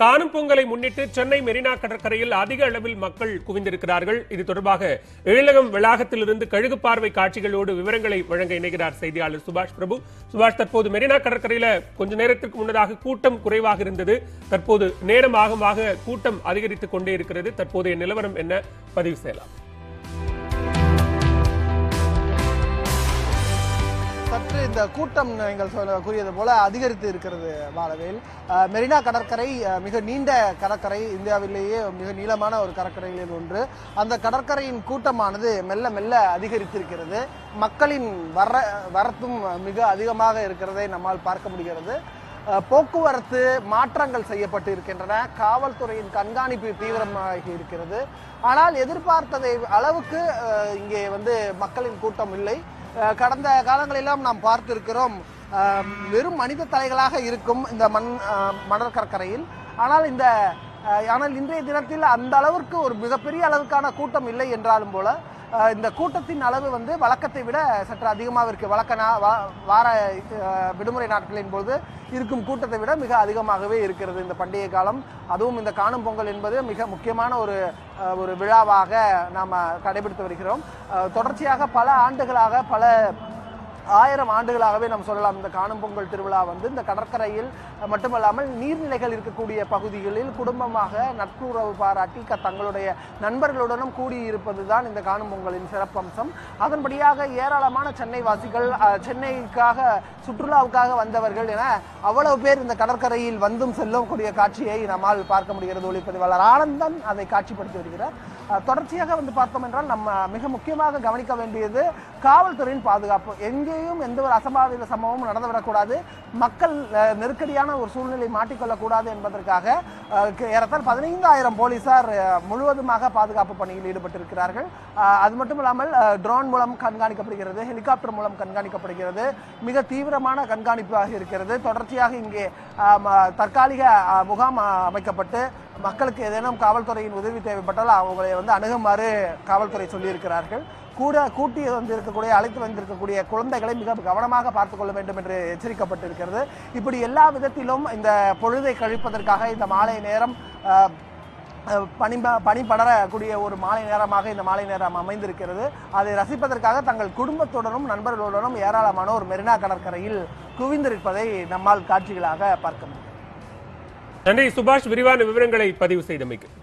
காணும் பொங்கலை முன்னிட்டு சென்னை மெரினா கடற்கரையில் அதிக அளவில் மக்கள் குவிந்திருக்கிறார்கள் இது தொடர்பாக எழிலகம் வளாகத்திலிருந்து கழுகு பார்வை காட்சிகளோடு விவரங்களை வழங்க இணைகிறார் செய்தியாளர் சுபாஷ் பிரபு சுபாஷ் தற்போது மெரினா கடற்கரையில கொஞ்ச நேரத்திற்கு முன்னதாக கூட்டம் குறைவாக இருந்தது தற்போது நேரம் ஆகமாக கூட்டம் அதிகரித்துக் கொண்டே இருக்கிறது தற்போதைய நிலவரம் என்ன பதிவு செய்யலாம் சற்று இந்த கூட்டம் நீங்கள் சொல்ல கூறியது போல அதிகரித்து இருக்கிறது பாலவேல் அஹ், மெரினா கடற்கரை அஹ், மிக நீண்ட கடற்கரை இந்தியாவிலேயே மிக நீளமான ஒரு கடற்கரைகளில் ஒன்று அந்த கடற்கரையின் கூட்டமானது மெல்ல மெல்ல அதிகரித்திருக்கிறது மக்களின் வர வரத்தும் மிக அதிகமாக இருக்கிறதை நம்மால் பார்க்க முடிகிறது அஹ், போக்குவரத்து மாற்றங்கள் செய்யப்பட்டு இருக்கின்றன காவல்துறையின் கண்காணிப்பு தீவிரமாகி இருக்கிறது ஆனால் எதிர்பார்த்ததை அளவுக்கு அஹ், இங்கே வந்து மக்களின் கூட்டம் இல்லை அஹ் கடந்த காலங்களெல்லாம் நாம் பார்த்திருக்கிறோம் அஹ் வெறும் மனித தலைகளாக இருக்கும் இந்த மண் அஹ் மணல் கடற்கரையில் ஆனால் இந்த அஹ் ஆனால் இன்றைய தினத்தில் அந்த அளவிற்கு ஒரு மிகப்பெரிய அளவுக்கான கூட்டம் இல்லை என்றாலும் போல அஹ் இந்த கூட்டத்தின் அளவு வந்து வழக்கத்தை விட சற்று அதிகமாக இருக்கு வழக்க நா- வா- வார அஹ் விடுமுறை நாட்களின் போது இருக்கும் கூட்டத்தை விட மிக அதிகமாகவே இருக்கிறது இந்த பண்டிகை காலம் அதுவும் இந்த காணும் பொங்கல் என்பது மிக முக்கியமான ஒரு அஹ், ஒரு விழாவாக நாம் கடைபிடித்து வருகிறோம் அஹ், தொடர்ச்சியாக பல ஆண்டுகளாக பல ஆயிரம் ஆண்டுகளாகவே நாம் சொல்லலாம் இந்த காணும் பொங்கல் திருவிழா வந்து இந்த கடற்கரையில் மட்டுமல்லாமல் நீர்நிலைகள் இருக்கக்கூடிய பகுதிகளில் குடும்பமாக நட்புறவு பாராட்டி க- தங்களுடைய நண்பர்களுடனும் கூடியிருப்பது தான் இந்த காணும் பொங்கலின் சிறப்பம்சம் அதன்படியாக ஏராளமான சென்னை வாசிகள் அஹ், சென்னைக்காக சுற்றுலாவுக்காக வந்தவர்கள் என அவ்வளவு பேர் இந்த கடற்கரையில் வந்தும் செல்லும் கூடிய காட்சியை நம்மால் பார்க்க முடிகிறது ஒளிப்பதிவாளர் ஆனந்தன் அதை காட்சிப்படுத்தி வருகிறார் அஹ், தொடர்ச்சியாக வந்து பார்த்தோம் என்றால் நம்ம மிக முக்கியமாக கவனிக்க வேண்டியது காவல்துறையின் பாதுகாப்பு எங்கேயும் எந்த ஒரு அசம்பாவித சம்பவமும் நடந்துவிடக்கூடாது மக்கள் அஹ், நெருக்கடியான ஒரு சூழ்நிலை மாட்டிக்கொள்ளக்கூடாது என்பதற்காக அஹ், க- ஏறத்தாழ பதினைந்தாயிரம் போலீசார் அஹ், முழுவதுமாக பாதுகாப்பு பணியில் ஈடுபட்டிருக்கிறார்கள் அஹ், அது மட்டும் இல்லாமல் ட்ரோன் மூலம் கண்காணிக்கப்படுகிறது ஹெலிகாப்டர் மூலம் கண்காணிக்கப்படுகிறது மிக தீவிரமான கண்காணிப்பாக இருக்கிறது தொடர்ச்சியாக இங்கே அஹ், ம- தற்காலிக அஹ், முகாம் அஹ், அமைக்கப்பட்டு மக்களுக்கு ஏதேனும் காவல்துறையின் உதவி தேவைப்பட்டால் அவங்களை வந்து அணுகுமாறு காவல்துறை சொல்லியிருக்கிறார்கள் கூட கூட்டி வந்திருக்கக்கூடிய அழைத்து வந்திருக்கக்கூடிய குழந்தைகளை மிக கவனமாக பார்த்துக் கொள்ள வேண்டும் என்று எச்சரிக்கப்பட்டிருக்கிறது இப்படி எல்லா விதத்திலும் இந்த பொழுதை கழிப்பதற்காக இந்த மாலை நேரம் அஹ், அஹ், பனி பனி படரக்கூடிய ஒரு மாலை நேரமாக இந்த மாலை நேரம் அமைந்திருக்கிறது அதை ரசிப்பதற்காக தங்கள் குடும்பத்துடனும் நண்பர்களுடனும் ஏராளமானோர் மெரினா கடற்கரையில் குவிந்திருப்பதை நம்மால் காட்சிகளாக பார்க்க முடியும் நன்றி சுபாஷ் விரிவான விவரங்களை பதிவு செய்தமைக்கு